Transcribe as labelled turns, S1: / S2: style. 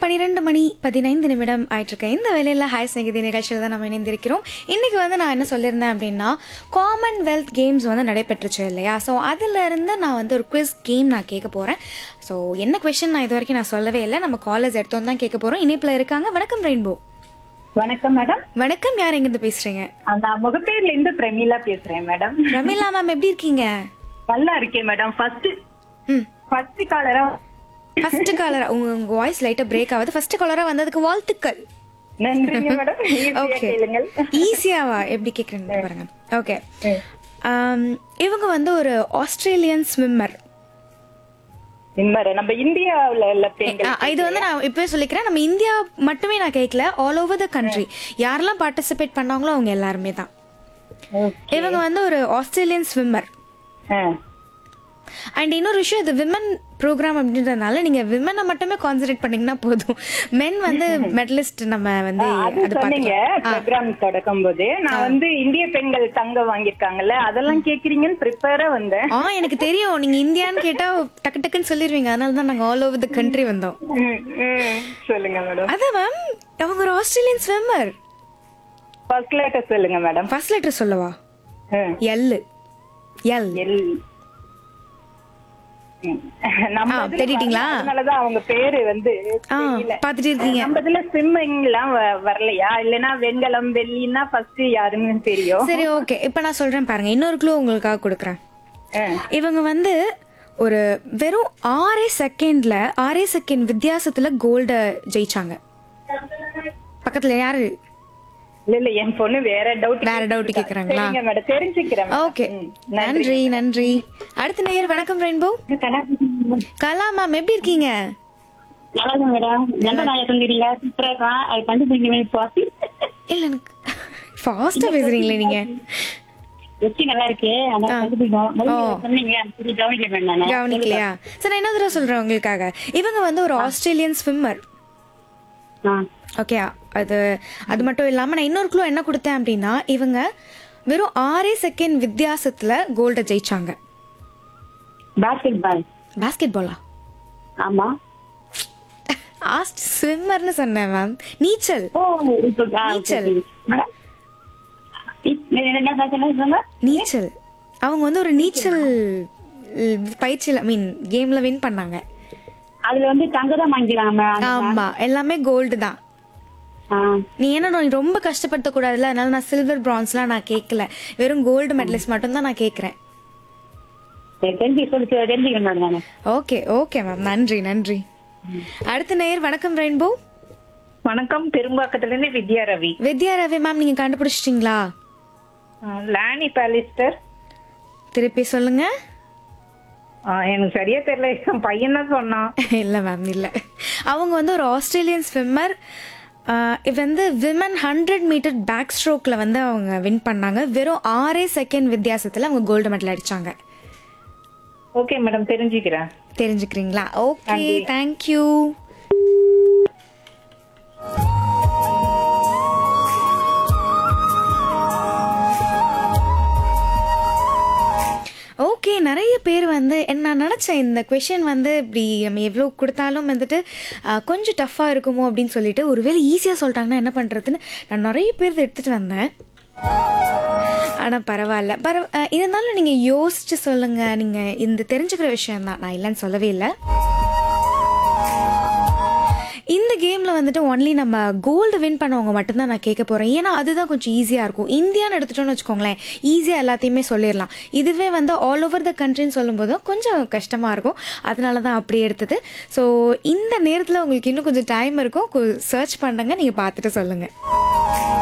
S1: பன்னிரெண்டு மணி பதினைந்து நிமிடம் ஆயிட்டிருக்க இந்த வேலையில் ஹாய் ஸ்நேகிதி நிகழ்ச்சியில் தான் நம்ம இணைந்திருக்கிறோம் இன்றைக்கி வந்து நான் என்ன சொல்லியிருந்தேன் அப்படின்னா காமன்வெல்த் கேம்ஸ் வந்து நடைபெற்றுச்சு இல்லையா ஸோ இருந்து நான் வந்து ஒரு குவிஸ் கேம் நான் கேட்க போகிறேன் ஸோ என்ன கொஷின் நான் இது வரைக்கும் நான் சொல்லவே இல்லை நம்ம காலேஜ் எடுத்தோம் தான் கேட்க போகிறோம் இணைப்பில் இருக்காங்க வணக்கம் ரெயின்போ
S2: வணக்கம் மேடம்
S1: வணக்கம் யார் எங்கேருந்து பேசுகிறீங்க
S2: நான் முகப்பேர்ல இருந்து பிரமிளா பேசுறேன் மேடம்
S1: ரமிலா மேம் எப்படி இருக்கீங்க
S2: நல்லா இருக்கேன் மேடம் ஃபர்ஸ்ட்
S1: ம்
S2: ஃபர்ஸ்ட் காலரா
S1: ஃபர்ஸ்ட் காலரா உங்க உங்க வாய்ஸ் லைட்டா பிரேக் ஆகுது ஃபர்ஸ்ட் காலரா வந்ததுக்கு வாழ்த்துக்கள்
S2: நன்றிங்க மேடம் ஈஸியா
S1: ஓகே
S2: கேளுங்கள்
S1: ஈஸியாவா எப்படி கேக்குறேன்னு பாருங்க ஓகே இவங்க வந்து ஒரு ஆஸ்திரேலியன் ஸ்விம்மர்
S2: இம்மர நம்ம இந்தியாவுல உள்ள பெண்கள்
S1: இது வந்து நான் இப்பவே சொல்லிக்கிறேன் நம்ம இந்தியா மட்டுமே நான் கேட்கல ஆல் ஓவர் த கண்ட்ரி யாரெல்லாம் பார்ட்டிசிபேட் பண்ணாங்களோ அவங்க எல்லாருமே தான்
S2: Okay.
S1: இவங்க வந்து ஒரு ஆஸ்திரேலியன் ஸ்விம்மர்
S2: ஆ.
S1: அண்ட் இன்னொரு விஷயம் இது விமன் ப்ரோக்ராம் அப்படின்றதுனால நீங்க விமனை மட்டுமே கான்சென்ட்ரேட் பண்ணீங்கன்னா போதும் மென் வந்து மெடலிஸ்ட் நம்ம வந்து
S2: அது
S1: அது
S2: சொன்னீங்க ப்ரோக்ராம் தொடக்கும் போது நான் வந்து இந்திய பெண்கள் தங்கம் வாங்கியிருக்காங்கல்ல அதெல்லாம் கேக்குறீங்கன்னு ப்ரிப்பேரா வந்தேன்
S1: ஆ எனக்கு தெரியும் நீங்க இந்தியான்னு கேட்டா டக்கு டக்குன்னு சொல்லிருவீங்க அதனால தான் நாங்க ஆல் ஓவர் த கண்ட்ரி வந்தோம்
S2: ம், ம். சொல்லுங்க மேடம்
S1: அதான் மேம் அவங்க ஒரு ஆஸ்திரேலியன் ஸ்விம்மர்
S2: ஃபர்ஸ்ட் லெட்டர் சொல்லுங்க மேடம்
S1: ஃபர்ஸ்ட் லெட்டர் சொல்லவா எல் எல்
S2: எல் ம். நம்ம
S1: ஆ,
S2: இதுல
S1: தேடிட்டீங்களா?
S2: வரல, அதனாலதான் அவங்க பேரு வந்து
S1: ஆ
S2: தெரியல.
S1: பாத்துட்டு இருக்கீங்க
S2: நம்ம இதுல ஸ்விம்மிங் எல்லாம் வ- வரலையா இல்லனா வெண்கலம் வெள்ளின்னா ஃபர்ஸ்ட் யாருன்னு தெரியும்
S1: சரி ஓகே இப்போ நான் சொல்றேன் பாருங்க இன்னொரு க்ளூ உங்களுக்காக கொடுக்குறேன்
S2: ஆ.
S1: இவங்க வந்து ஒரு வெறும் ஆறே செகண்ட்ல ஆறே செகண்ட் வித்தியாசத்துல கோல்ட ஜெயிச்சாங்க பக்கத்துல யாரு
S2: இல்ல இல்ல என் பொண்ணு வேற டவுட்
S1: வேற doubt கேக்குறாங்களா?
S2: சரிங்க மேடம் தெரிஞ்சுக்கிறேன் madam.
S1: ஓகே
S2: ம்.
S1: நன்றி நன்றி அடுத்த நேயர் வணக்கம் ரெயின்போ கலா மேம் எப்படி இருக்கீங்க
S3: நல்லா மேடம் எந்த நாயை சொல்லிடுறீங்க சூப்பரா இருக்கான் அது கண்டுபிடிக்கவே இப்போ
S1: இல்ல எனக்கு ஃபாஸ்டா பேசுறீங்களே நீங்க
S3: வெற்றி நல்லா இருக்கு ஆனா கண்டுபிடிக்கும் முதல்ல சொன்னீங்க சரி கவனிக்க வேண்டாம்
S1: கவனிக்கலையா சரி நான் என்ன தடவை சொல்றேன் உங்களுக்காக இவங்க வந்து ஒரு ஆஸ்திரேலியன் ஸ்விம்மர் ஓகே அது அது மட்டும் இல்லாம நான் இன்னொரு க்ளூ என்ன கொடுத்தேன் அப்படின்னா இவங்க வெறும் ஆறே செகண்ட் வித்தியாசத்துல கோல்ட ஜெயிச்சாங்க
S3: பாஸ்கெட் பால்
S1: பாஸ்கெட் பாலா
S3: ஆமா
S1: ஆஸ்ட் ஸ்விம்மர்னு சொன்னேன் மேம் நீச்சல்
S3: ஓ இப்போ ஆ, okay,
S1: நீச்சல்.
S3: okay. மேடம், இப்- என்ன என்ன என்ன சொன்னாங்க
S1: நீச்சல் அவங்க வந்து ஒரு நீச்சல் பயிற்சியில் ஐ மீன் கேம்ல வின் பண்ணாங்க
S3: அதுல வந்து தங்க தான் வாங்கிக்கிறாங்க
S1: ஆமா எல்லாமே கோல்டு தான் நீ என்ன நீ ரொம்ப கஷ்டப்படுத்த கூடாதுல அதனால நான் சில்வர் பிரான்ஸ்லாம் நான் கேட்கல வெறும் கோல்டு மெடலிஸ்ட் மட்டும் தான் நான் கேட்கறேன்
S3: தெரிஞ்சு சொல்லி தெரிஞ்சுக்கணும் மேடம் நானு
S1: ஓகே ஓகே மேம் நன்றி நன்றி அடுத்த நேயர் வணக்கம் ரெயின்போ
S2: வணக்கம் பெரும்பாக்கத்துல இருந்து வித்யா ரவி
S1: வித்யா ரவி மேம் நீங்க கண்டுபிடிச்சிட்டீங்களா
S2: லானி பாலிஸ்டர்
S1: திருப்பி சொல்லுங்க
S2: எனக்கு சரியா தெரியல என் பையன் தான் சொன்னான்
S1: இல்ல மேம் இல்ல அவங்க வந்து ஒரு ஆஸ்திரேலியன் ஸ்விம்மர் இது வந்து விமன் ஹண்ட்ரட் மீட்டர் பேக் ஸ்ட்ரோக்ல வந்து அவங்க வின் பண்ணாங்க வெறும் ஆறே செகண்ட் வித்தியாசத்துல அவங்க கோல்டு மெடல் அடிச்சாங்க
S2: ஓகே மேடம் தெரிஞ்சுக்கிறேன்
S1: தெரிஞ்சுக்கிறீங்களா ஓகே தேங்க்யூ ஓகே நிறைய பேர் வந்து என்ன நான் நினச்சேன் இந்த கொஷின் வந்து இப்படி நம்ம எவ்வளோ கொடுத்தாலும் வந்துட்டு ஆ, கொஞ்சம் டஃப்பாக இருக்குமோ அப்படின்னு சொல்லிட்டு ஒருவேளை ஈஸியாக சொல்லிட்டாங்கன்னா என்ன பண்ணுறதுன்னு நான் நிறைய பேர் இதை எடுத்துகிட்டு வந்தேன் ஆனால் பரவாயில்ல பரவ ஆ, இருந்தாலும் நீங்கள் யோசிச்சு சொல்லுங்கள் நீங்கள் இந்த தெரிஞ்சுக்கிற விஷயம் தான் நான் இல்லைன்னு சொல்லவே இல்லை இந்த கேமில் வந்துட்டு ஒன்லி நம்ம கோல்டு வின் பண்ணவங்க மட்டும்தான் நான் கேட்க போகிறேன் ஏன்னா அதுதான் கொஞ்சம் ஈஸியாக இருக்கும் இந்தியான்னு எடுத்துட்டோம்னு வச்சுக்கோங்களேன் ஈஸியாக எல்லாத்தையுமே சொல்லிடலாம் இதுவே வந்து ஆல் ஓவர் த கண்ட்ரின்னு சொல்லும்போது கொஞ்சம் கஷ்டமாக இருக்கும் அதனால தான் அப்படி எடுத்தது ஸோ இந்த நேரத்தில் உங்களுக்கு இன்னும் கொஞ்சம் டைம் இருக்கும் சர்ச் பண்ணுங்க நீங்கள் பார்த்துட்டு சொல்லுங்கள்